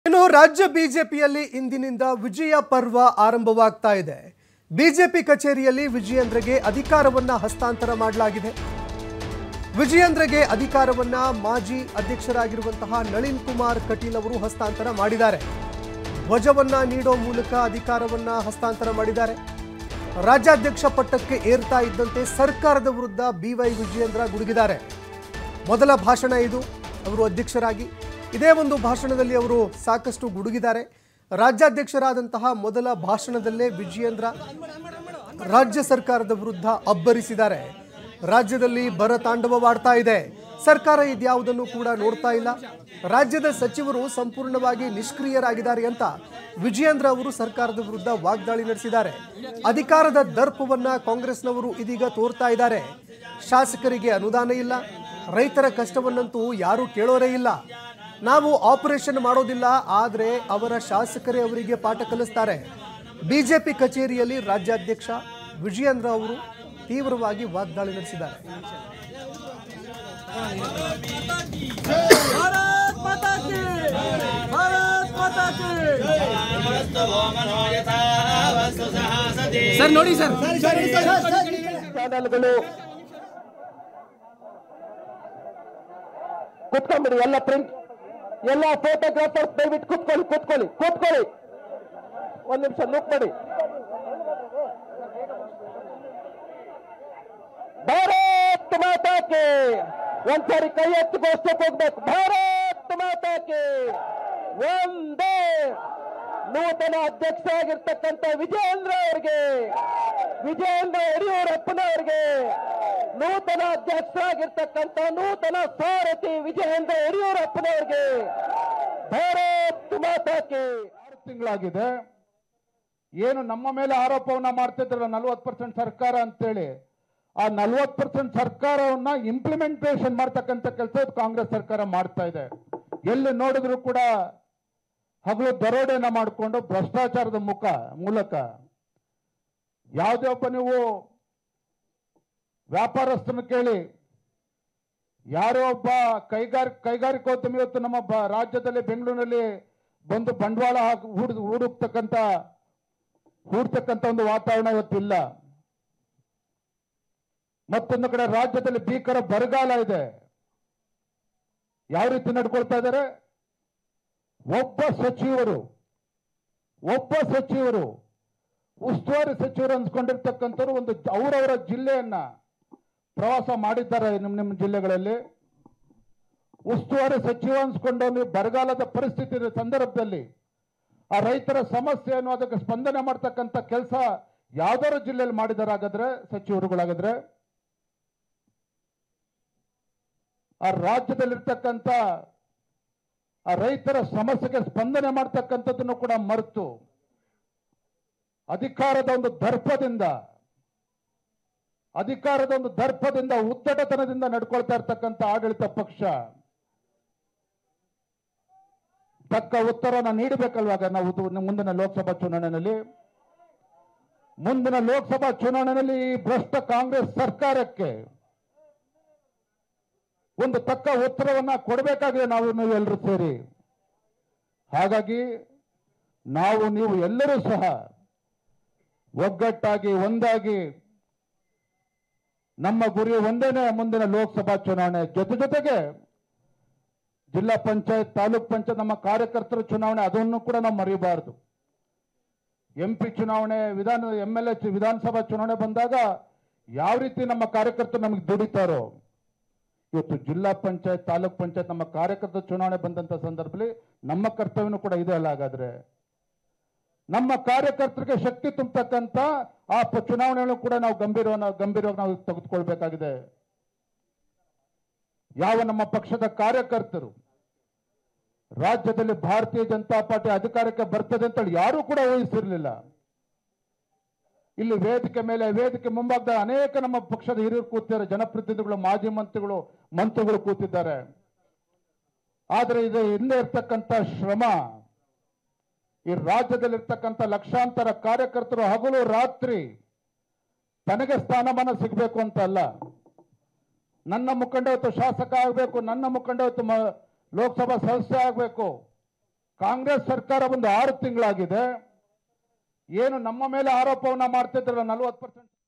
ಇನ್ನು ರಾಜ್ಯ ಬಿಜೆಪಿಯಲ್ಲಿ ಇಂದಿನಿಂದ ವಿಜಯ ಪರ್ವ ಆರಂಭವಾಗ್ತಾ ಇದೆ ಬಿಜೆಪಿ ಕಚೇರಿಯಲ್ಲಿ ವಿಜಯೇಂದ್ರಗೆ ಅಧಿಕಾರವನ್ನ ಹಸ್ತಾಂತರ ಮಾಡಲಾಗಿದೆ ವಿಜಯೇಂದ್ರಗೆ ಅಧಿಕಾರವನ್ನ ಮಾಜಿ ಅಧ್ಯಕ್ಷರಾಗಿರುವಂತಹ ನಳಿನ್ ಕುಮಾರ್ ಕಟೀಲ್ ಅವರು ಹಸ್ತಾಂತರ ಮಾಡಿದ್ದಾರೆ ಧ್ವಜವನ್ನ ನೀಡೋ ಮೂಲಕ ಅಧಿಕಾರವನ್ನ ಹಸ್ತಾಂತರ ಮಾಡಿದ್ದಾರೆ ರಾಜ್ಯಾಧ್ಯಕ್ಷ ಪಟ್ಟಕ್ಕೆ ಏರ್ತಾ ಇದ್ದಂತೆ ಸರ್ಕಾರದ ವಿರುದ್ಧ ಬಿವೈ ವಿಜಯೇಂದ್ರ ಗುಡುಗಿದ್ದಾರೆ ಮೊದಲ ಭಾಷಣ ಇದು ಅವರು ಅಧ್ಯಕ್ಷರಾಗಿ ಇದೇ ಒಂದು ಭಾಷಣದಲ್ಲಿ ಅವರು ಸಾಕಷ್ಟು ಗುಡುಗಿದ್ದಾರೆ ರಾಜ್ಯಾಧ್ಯಕ್ಷರಾದಂತಹ ಮೊದಲ ಭಾಷಣದಲ್ಲೇ ವಿಜಯೇಂದ್ರ ರಾಜ್ಯ ಸರ್ಕಾರದ ವಿರುದ್ಧ ಅಬ್ಬರಿಸಿದ್ದಾರೆ ರಾಜ್ಯದಲ್ಲಿ ಬರ ತಾಂಡವವಾಡ್ತಾ ಇದೆ ಸರ್ಕಾರ ಇದ್ಯಾವುದನ್ನು ಕೂಡ ನೋಡ್ತಾ ಇಲ್ಲ ರಾಜ್ಯದ ಸಚಿವರು ಸಂಪೂರ್ಣವಾಗಿ ನಿಷ್ಕ್ರಿಯರಾಗಿದ್ದಾರೆ ಅಂತ ವಿಜಯೇಂದ್ರ ಅವರು ಸರ್ಕಾರದ ವಿರುದ್ಧ ವಾಗ್ದಾಳಿ ನಡೆಸಿದ್ದಾರೆ ಅಧಿಕಾರದ ದರ್ಪವನ್ನ ಕಾಂಗ್ರೆಸ್ನವರು ಇದೀಗ ತೋರ್ತಾ ಇದ್ದಾರೆ ಶಾಸಕರಿಗೆ ಅನುದಾನ ಇಲ್ಲ ರೈತರ ಕಷ್ಟವನ್ನಂತೂ ಯಾರೂ ಕೇಳೋರೇ ಇಲ್ಲ ನಾವು ಆಪರೇಷನ್ ಮಾಡೋದಿಲ್ಲ ಆದರೆ ಅವರ ಶಾಸಕರೇ ಅವರಿಗೆ ಪಾಠ ಕಲಿಸ್ತಾರೆ ಬಿಜೆಪಿ ಕಚೇರಿಯಲ್ಲಿ ರಾಜ್ಯಾಧ್ಯಕ್ಷ ವಿಜಯೇಂದ್ರ ಅವರು ತೀವ್ರವಾಗಿ ವಾಗ್ದಾಳಿ ನಡೆಸಿದ್ದಾರೆ भारत माता की भारत माता की ಸರ್ ನೋಡಿ ಸರ್ ಚಾನಲ್ಗಳು ಕುತ್ಕೊಂಡ್ಬಿಡಿ ಎಲ್ಲ ಪ್ರಿಂಟ್ ಎಲ್ಲ ಫೋಟೋಗ್ರಾಫರ್ಸ್ ದಯವಿಟ್ಟು ಕುತ್ಕೊಳ್ಳಿ ಕುತ್ಕೊಳ್ಳಿ ಕುತ್ಕೊಳ್ಳಿ ಒಂದ್ ನಿಮಿಷ ಲುಕ್ ಮಾಡಿ ಭಾರತ್ ಮಾತಾಕೆ ಒಂದ್ಸಾರಿ ಕೈ ಎತ್ತಿ ಘೋಷಣೆಗೆ ಹೋಗ್ಬೇಕು ಭಾರತ್ ಮಾತಾಕೆ ಒಂದೇ ನೂತನ ಅಧ್ಯಕ್ಷ ಆಗಿರ್ತಕ್ಕಂಥ ವಿಜಯೇಂದ್ರ ಅವರಿಗೆ ವಿಜಯೇಂದ್ರ ಯಡಿಯೂರಪ್ಪನವರಿಗೆ ನೂತನ ಅಧ್ಯಕ್ಷ ಆಗಿರ್ತಕ್ಕಂಥ ನೂತನ ಸಾರಥಿ ವಿಜಯೇಂದ್ರ ಯಡಿಯೂರಪ್ಪನವರಿಗೆ ಭಾರತ್ ಮಾತಾಕೆ ಆರು ತಿಂಗಳಾಗಿದೆ ಏನು ನಮ್ಮ ಮೇಲೆ ಆರೋಪವನ್ನ ಮಾಡ್ತಿದ್ರಲ್ಲ ನಲ್ವತ್ತು ಪರ್ಸೆಂಟ್ ಸರ್ಕಾರ ಅಂತೇಳಿ ಆ ನಲ್ವತ್ತು ಪರ್ಸೆಂಟ್ ಸರ್ಕಾರವನ್ನ ಇಂಪ್ಲಿಮೆಂಟೇಷನ್ ಮಾಡ್ತಕ್ಕಂಥ ಕೆಲಸ ಕಾಂಗ್ರೆಸ್ ಸರ್ಕಾರ ಮಾಡ್ತಾ ಇದೆ ಎಲ್ಲಿ ನೋಡಿದ್ರು ಕೂಡ ಹಗಲು ದರೋಡೆಯನ್ನ ಮಾಡಿಕೊಂಡು ಭ್ರಷ್ಟಾಚಾರದ ಮುಖ ಮೂಲಕ ಯಾವುದೇ ಒಬ್ಬ ನೀವು ವ್ಯಾಪಾರಸ್ಥನ ಕೇಳಿ ಯಾರೋ ಒಬ್ಬ ಕೈಗಾರ ಕೈಗಾರಿಕೋದ್ಯಮಿ ಇವತ್ತು ನಮ್ಮ ಬ- ರಾಜ್ಯದಲ್ಲಿ ಬೆಂಗಳೂರಿನಲ್ಲಿ ಬಂದು ಬಂಡವಾಳ ಹಾಕಿ ಹೂಡ್ ಹೂಡುಕ್ತಕ್ಕಂಥ ಹೂಡ್ತಕ್ಕಂಥ ಒಂದು ವಾತಾವರಣ ಇವತ್ತಿಲ್ಲ ಮತ್ತೊಂದು ಕಡೆ ರಾಜ್ಯದಲ್ಲಿ ಭೀಕರ ಬರಗಾಲ ಇದೆ ಯಾವ ರೀತಿ ನಡ್ಕೊಳ್ತಾ ಇದ್ದಾರೆ ಒಬ್ಬ ಸಚಿವರು ಒಬ್ಬ ಸಚಿವರು ಉಸ್ತುವಾರಿ ಸಚಿವರು ಅನ್ಸ್ಕೊಂಡಿರ್ತಕ್ಕಂಥವ್ರು ಒಂದು ಅವರವರ ಜಿಲ್ಲೆಯನ್ನ ಪ್ರವಾಸ ಮಾಡಿದ್ದಾರೆ ನಿಮ್ಮ ನಿಮ್ಮ ಜಿಲ್ಲೆಗಳಲ್ಲಿ ಉಸ್ತುವಾರಿ ಸಚಿವ ಅನ್ಸ್ಕೊಂಡು ನೀವು ಬರಗಾಲದ ಪರಿಸ್ಥಿತಿ ಇರೋ ಸಂದರ್ಭದಲ್ಲಿ ಆ ರೈತರ ಸಮಸ್ಯೆಯನ್ನು ಅದಕ್ಕೆ ಸ್ಪಂದನೆ ಮಾಡ್ತಕ್ಕಂಥ ಕೆಲಸ ಯಾವ್ದಾದ್ರು ಜಿಲ್ಲೆಯಲ್ಲಿ ಮಾಡಿದಾರೆ ಹಾಗಾದ್ರೆ ಸಚಿವರುಗಳಾಗಾದ್ರೆ ಆ ರಾಜ್ಯದಲ್ಲಿರ್ತಕ್ಕಂಥ ಆ ರೈತರ ಸಮಸ್ಯೆಗೆ ಸ್ಪಂದನೆ ಮಾಡ್ತಕ್ಕಂಥದ್ದನ್ನು ಕೂಡ ಮರೆತು ಅಧಿಕಾರದ ಒಂದು ದರ್ಪದಿಂದ ಅಧಿಕಾರದ ಒಂದು ದರ್ಪದಿಂದ ಉದ್ದಟತನದಿಂದ ನಡ್ಕೊಳ್ತಾ ಇರ್ತಕ್ಕಂಥ ಆಡಳಿತ ಪಕ್ಷ ತಕ್ಕ ಉತ್ತರನ ನೀಡಬೇಕಲ್ವಾಗ ನಾವು ಇದು ಮುಂದಿನ ಲೋಕಸಭಾ ಚುನಾವಣೆಯಲ್ಲಿ ಮುಂದಿನ ಲೋಕಸಭಾ ಚುನಾವಣೆಯಲ್ಲಿ ಈ ಭ್ರಷ್ಟ ಕಾಂಗ್ರೆಸ್ ಸರ್ಕಾರಕ್ಕೆ ಒಂದು ತಕ್ಕ ಉತ್ತರವನ್ನ ಕೊಡಬೇಕಾಗಿದೆ ನಾವು ನೀವು ಎಲ್ಲರೂ ಸೇರಿ ಹಾಗಾಗಿ ನಾವು ನೀವು ಎಲ್ಲರೂ ಸಹ ಒಗ್ಗಟ್ಟಾಗಿ ಒಂದಾಗಿ ನಮ್ಮ ಗುರಿ ಒಂದೇನೆ ಮುಂದಿನ ಲೋಕಸಭಾ ಚುನಾವಣೆ ಜೊತೆ ಜೊತೆಗೆ ಜಿಲ್ಲಾ ಪಂಚಾಯತ್ ತಾಲೂಕ್ ಪಂಚಾಯತ್ ನಮ್ಮ ಕಾರ್ಯಕರ್ತರ ಚುನಾವಣೆ ಅದನ್ನು ಕೂಡ ನಾವು ಮರೆಯಬಾರದು ಎಂ ಪಿ ಚುನಾವಣೆ ವಿಧಾನ ಎಂ ಎಲ್ ಎ ವಿಧಾನಸಭಾ ಚುನಾವಣೆ ಬಂದಾಗ ಯಾವ ರೀತಿ ನಮ್ಮ ಕಾರ್ಯಕರ್ತರು ನಮಗೆ ದುಡಿತಾರೋ ಇವತ್ತು ಜಿಲ್ಲಾ ಪಂಚಾಯತ್ ತಾಲೂಕ್ ಪಂಚಾಯತ್ ನಮ್ಮ ಕಾರ್ಯಕರ್ತರ ಚುನಾವಣೆ ಬಂದಂತ ಸಂದರ್ಭದಲ್ಲಿ ನಮ್ಮ ಕರ್ತವ್ಯನೂ ಕೂಡ ಇದೆ ಅಲ್ಲ ಹಾಗಾದ್ರೆ ನಮ್ಮ ಕಾರ್ಯಕರ್ತರಿಗೆ ಶಕ್ತಿ ತುಂಬತಕ್ಕಂತ ಆ ಪ- ಚುನಾವಣೆಗಳನ್ನು ಕೂಡ ನಾವು ಗಂಭೀರ ಗಂಭೀರವಾಗಿ ನಾವು ತೆಗೆದುಕೊಳ್ಬೇಕಾಗಿದೆ ಯಾವ ನಮ್ಮ ಪಕ್ಷದ ಕಾರ್ಯಕರ್ತರು ರಾಜ್ಯದಲ್ಲಿ ಭಾರತೀಯ ಜನತಾ ಪಾರ್ಟಿ ಅಧಿಕಾರಕ್ಕೆ ಬರ್ತದೆ ಅಂತೇಳಿ ಯಾರೂ ಕೂಡ ಊಹಿಸಿರ್ಲಿಲ್ಲ ಇಲ್ಲಿ ವೇದಿಕೆ ಮೇಲೆ ವೇದಿಕೆ ಮುಂಭಾಗದ ಅನೇಕ ನಮ್ಮ ಪಕ್ಷದ ಹಿರಿಯರು ಕೂತಿದ್ದಾರೆ ಜನಪ್ರತಿನಿಧಿಗಳು ಮಾಜಿ ಮಂತ್ರಿಗಳು ಮಂತ್ರಿಗಳು ಕೂತಿದ್ದಾರೆ ಆದರೆ ಇದು ಹಿಂದೆ ಇರ್ತಕ್ಕಂಥ ಶ್ರಮ ಈ ರಾಜ್ಯದಲ್ಲಿರ್ತಕ್ಕಂಥ ಲಕ್ಷಾಂತರ ಕಾರ್ಯಕರ್ತರು ಹಗಲು ರಾತ್ರಿ ತನಗೆ ಸ್ಥಾನಮಾನ ಸಿಗಬೇಕು ಅಂತ ಅಲ್ಲ ನನ್ನ ಮುಖಂಡ ಇವತ್ತು ಶಾಸಕ ಆಗಬೇಕು ನನ್ನ ಮುಖಂಡ ಇವತ್ತು ಮ- ಲೋಕಸಭಾ ಸದಸ್ಯ ಆಗಬೇಕು ಕಾಂಗ್ರೆಸ್ ಸರ್ಕಾರ ಒಂದು ಆರು ತಿಂಗಳಾಗಿದೆ ಏನು ನಮ್ಮ ಮೇಲೆ ಆರೋಪವನ್ನ ಮಾಡ್ತಿದ್ರಲ್ಲ ನಲವತ್ತು ಪರ್ಸೆಂಟ್